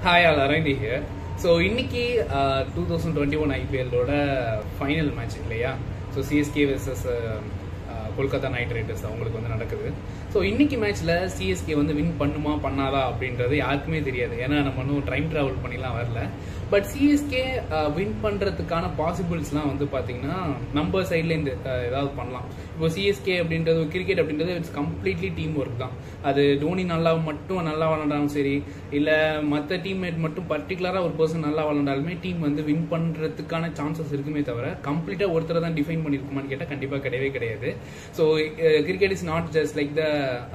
hi all அரண்டி here so இன்னைக்கு two thousand twenty one ஐபிஎல்லோட ஃபைனல் மேட்ச் இல்லையா so CSK versus Kolkata Knight Riders அவங்களுக்கு வந்து நடக்குது ஸோ இன்னைக்கு மேட்ச்ல சிஎஸ்கே வந்து வின் பண்ணுமா பண்ணாதா அப்படின்றது யாருக்குமே தெரியாது ஏன்னா நம்ம இன்னும் டைம் டிராவல் பண்ணிலாம் வரல பட் சிஎஸ்கே வின் பண்றதுக்கான பாசிபிள்ஸ்லாம் வந்து பாத்தீங்கன்னா நம்ம சைட்ல இந்த அஹ், ஏதாவது பண்ணலாம் இப்போ சிஎஸ்கே அப்படின்றது கிரிக்கெட் அப்படின்றது இட்ஸ் கம்ப்ளீட்லி டீம் ஒர்க் தான் அது தோனி நல்லா மட்டும் நல்லா விளாண்டாலும் சரி இல்ல மற்ற டீம்மேட் மட்டும் பர்டிகுலரா ஒரு பர்சன் நல்லா விளாண்டாலுமே டீம் வந்து வின் பண்றதுக்கான சான்சஸ் இருக்குமே தவிர கம்ப்ளீட்டா ஒருத்தரை தான் டிஃபைன் பண்ணிருக்குமான்னு கேட்டா கண்டிப்பா கிடையவே கிடையாது so cricket is not just like the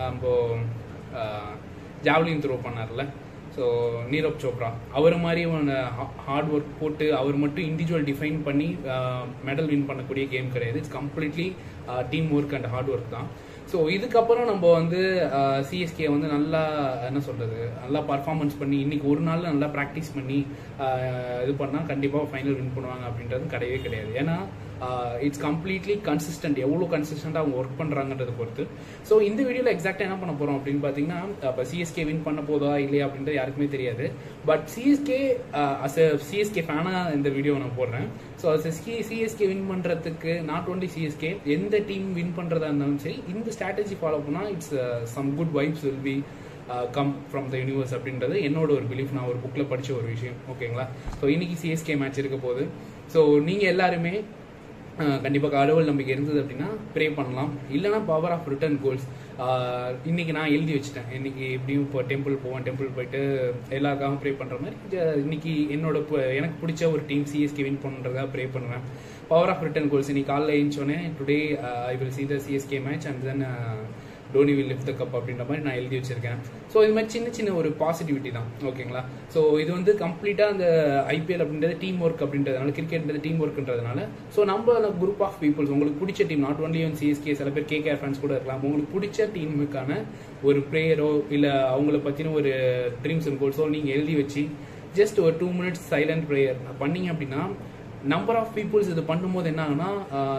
javelin throw பண்ணார்ல ஸோ நீரப் சோப்ரா அவர் மாதிரி ஹார்ட் ஒர்க் போட்டு அவர் மட்டும் இண்டிவிஜுவல் டிஃபைன் பண்ணி மெடல் வின் பண்ணக்கூடிய கேம் கிடையாது it's completely team work and hard work தான் ஸோ இதுக்கப்புறம் நம்ம வந்து சிஎஸ்கே வந்து நல்லா என்ன சொல்றது நல்லா பர்ஃபார்மன்ஸ் பண்ணி இன்னைக்கு ஒரு நாள் நல்லா ப்ராக்டிஸ் பண்ணி ஆஹ் இது பண்ணால் கண்டிப்பாக ஃபைனல் வின் பண்ணுவாங்க அப்படின்றது கிடையவே கிடையாது ஏன்னா இட்ஸ் கம்ப்ளீட்லி கன்சிஸ்டன்ட் எவ்வளோ கன்சிஸ்டண்டாக அவங்க ஒர்க் பண்ணுறாங்கன்றத பொறுத்து ஸோ இந்த வீடியோவில் எக்ஸாக்டாக என்ன பண்ண போகிறோம் அப்படின்னு பார்த்தீங்கன்னா இப்போ சிஎஸ்கே வின் பண்ண போதா இல்லையா அப்படின்றது யாருக்குமே தெரியாது பட் சிஎஸ்கே அஸ் சிஎஸ்கே ஃபேனாக இந்த வீடியோ நான் போடுறேன் ஸோ சிஎஸ்கே வின் பண்ணுறதுக்கு நாட் ஒன்லி சிஎஸ்கே எந்த டீம் வின் பண்ணுறதா இருந்தாலும் சரி இந்த ஸ்ட்ராட்டஜி ஃபாலோ பண்ணால் it's some good vibes will be come from the universe அப்படின்றது என்னோட ஒரு பிலீஃப் நான் ஒரு புக்கில் படிச்ச ஒரு விஷயம் ஓகேங்களா ஸோ இன்னைக்கு சிஎஸ்கே மேட்ச் இருக்க போகுது ஸோ நீங்கள் எல்லாருமே அஹ், கண்டிப்பா கடவுள் நம்பிக்கை இருந்தது அப்படின்னா ப்ரே பண்ணலாம் இல்லைன்னா பவர் ஆஃப் ரிட்டர்ன் கோல்ஸ் இன்னைக்கு நான் எழுதி வச்சுட்டேன் இன்னைக்கு எப்படியும் இப்போ டெம்பிள் போவேன் டெம்பிள் போயிட்டு எல்லாருக்காகவும் ப்ரே பண்ற மாதிரி ஜ- இன்னைக்கு என்னோட பு- எனக்கு பிடிச்ச ஒரு டீம் சிஎஸ்கே வின் பண்ணுறதா ப்ரே பண்ணுவேன் பவர் ஆஃப் ரிட்டர்ன் கோல்ஸ் இன்னைக்கு காலைல எழுந்தோடனே today I will see the CSK match and then Dhoni will lift the cup அப்படின்ற மாதிரி நான் எழுதி வச்சிருக்கேன் ஸோ இது மாதிரி சின்ன சின்ன ஒரு பாசிட்டிவிட்டி தான் ஓகேங்களா ஸோ இது வந்து கம்ப்ளீட்டாக அந்த ஐபிஎல் அப்படின்றது டீம் ஒர்க் அப்படின்றதுனால கிரிக்கெட்ன்றது டீம் ஒர்க்ன்றதுனால ஸோ நம்ம குரூப் ஆஃப் பீப்புள்ஸ் உங்களுக்கு பிடிச்ச team not only one CSK சில பேர் கேகே ஃபேன்ஸ் கூட இருக்கலாம் உங்களுக்கு பிடிச்ச டீமுக்கான ஒரு ப்ரேயரோ இல்லை அவங்கள பற்றின ஒரு ட்ரீம்ஸ் அண்ட் கோல்ஸோ நீங்கள் எழுதி வச்சு ஜஸ்ட் ஒரு டூ மினிட்ஸ் சைலண்ட் ப்ரேயர் பண்ணீங்க அப்படின்னா நம்பர் ஆஃப் பீப்புள்ஸ் இது பண்ணும்போது என்ன ஆகுனா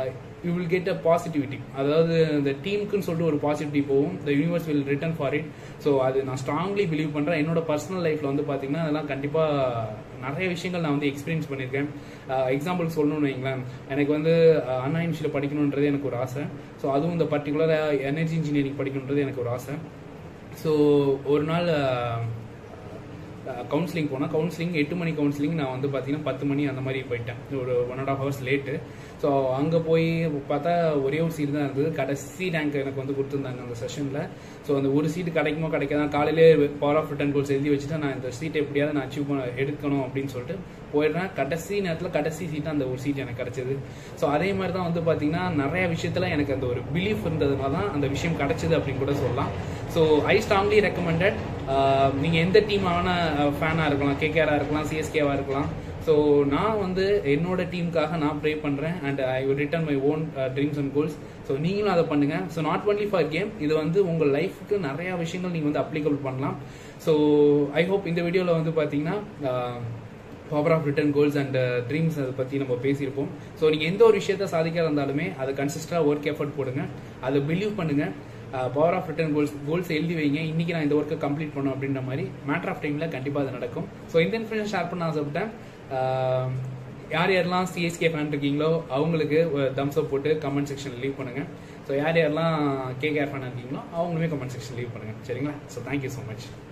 you will get a positivity அதாவது இந்த டீமுக்குன்னு சொல்லிட்டு ஒரு பாசிட்டிவிட்டி போகும் the universe will return for it so அது நான் ஸ்ட்ராங்லி பிலீவ் பண்ணுறேன் என்னோட பர்சனல் லைஃப்பில் வந்து பார்த்தீங்கன்னா அதெல்லாம் கண்டிப்பாக நிறைய விஷயங்கள் நான் வந்து எக்ஸ்பீரியன்ஸ் பண்ணியிருக்கேன் எக்ஸாம்பிள் சொல்லணும்னு வைங்களேன் எனக்கு வந்து அஹ், அண்ணா யூனிவர்சிட்டியில் படிக்கணுன்றது எனக்கு ஒரு ஆசை ஸோ அதுவும் இந்த பர்டிகுலராக எனர்ஜி இன்ஜினியரிங் படிக்கணுன்றது எனக்கு ஒரு ஆசை ஸோ ஒரு நாள் கவுன்சிலிங் போனால் கவுன்சிலிங் எட்டு மணி கவுன்சிலிங் நான் வந்து பார்த்தீங்கன்னா பத்து மணி அந்த மாதிரி போயிட்டேன் ஒரு one and half hours late so அங்கே போய் பார்த்தா ஒரே ஒரு சீட் தான் இருந்தது கடைசி ரேங்க் எனக்கு வந்து கொடுத்துருந்தாங்க அந்த செஷனில் ஸோ அந்த ஒரு சீட்டு கிடைக்குமோ கிடைக்காதா காலையிலே பவர் ஆஃப் ரிட்டன் கோல்ஸ் எழுதி வச்சுட்டு நான் இந்த சீட்டை எப்படியாவது நான் அச்சீவ் பண்ண எடுக்கணும் அப்படின்னு சொல்லிட்டு போயிடுறேன் கடைசி நேரத்தில் கடைசி சீட்டு அந்த ஒரு சீட் எனக்கு கிடைச்சது ஸோ அதே மாதிரி தான் வந்து பார்த்தீங்கன்னா நிறைய விஷயத்தில் எனக்கு அந்த ஒரு பிலீஃப் இருந்ததுனால தான் அந்த விஷயம் கிடைச்சது அப்படின்னு கூட சொல்லலாம் ஸோ ஐ ஸ்ட்ராங்லி ரெக்கமெண்டட் நீங்கள் எந்த டீமான ஃபேனாக இருக்கலாம் கேகேஆராக இருக்கலாம் சிஎஸ்கேவாக இருக்கலாம் ஸோ நான் வந்து என்னோட டீமுக்காக நான் ப்ரே பண்ணுறேன் and I will return my own dreams and goals so நீங்களும் அதை பண்ணுங்க so not only for game இது வந்து உங்கள் லைஃப்க்கு நிறைய விஷயங்கள் நீங்கள் வந்து அப்ளிகபிள் பண்ணலாம் ஸோ ஐ ஹோப் இந்த வீடியோவில் வந்து பார்த்தீங்கன்னா power of return goals and dreams அதை பற்றி நம்ம பேசியிருப்போம் ஸோ நீங்கள் எந்த ஒரு விஷயத்த சாதிக்க இருந்தாலுமே அதை கன்சிஸ்டாக ஒர்க் எஃபர்ட் போடுங்க அதை பிலீவ் பண்ணுங்க power of return goals goals எழுதி வைங்க இன்னைக்கு நான் இந்த ஒர்க்கை கம்ப்ளீட் பண்ணும் அப்படின்ற மாதிரி மேட்டர் ஆஃப் டைமில் கண்டிப்பாக அது நடக்கும் ஸோ இந்த இன்ஃபர்மேஷன் ஷேர் பண்ண ஆசைப்பட்டேன் ஆஹ் யார் யாரெல்லாம் சிஎஸ்கே ஃபேன் இருக்கீங்களோ அவங்களுக்கு ஒரு தம்ஸ் அப் போட்டு கமெண்ட் செக்ஷன் லீவ் பண்ணுங்க ஸோ யார் யாரெல்லாம் கேகேஆர் ஃபேன் இருக்கீங்களோ அவங்களுமே கமெண்ட் செக்ஷன் லீவ் பண்ணுங்க சரிங்களா ஸோ தேங்க்யூ ஸோ மச்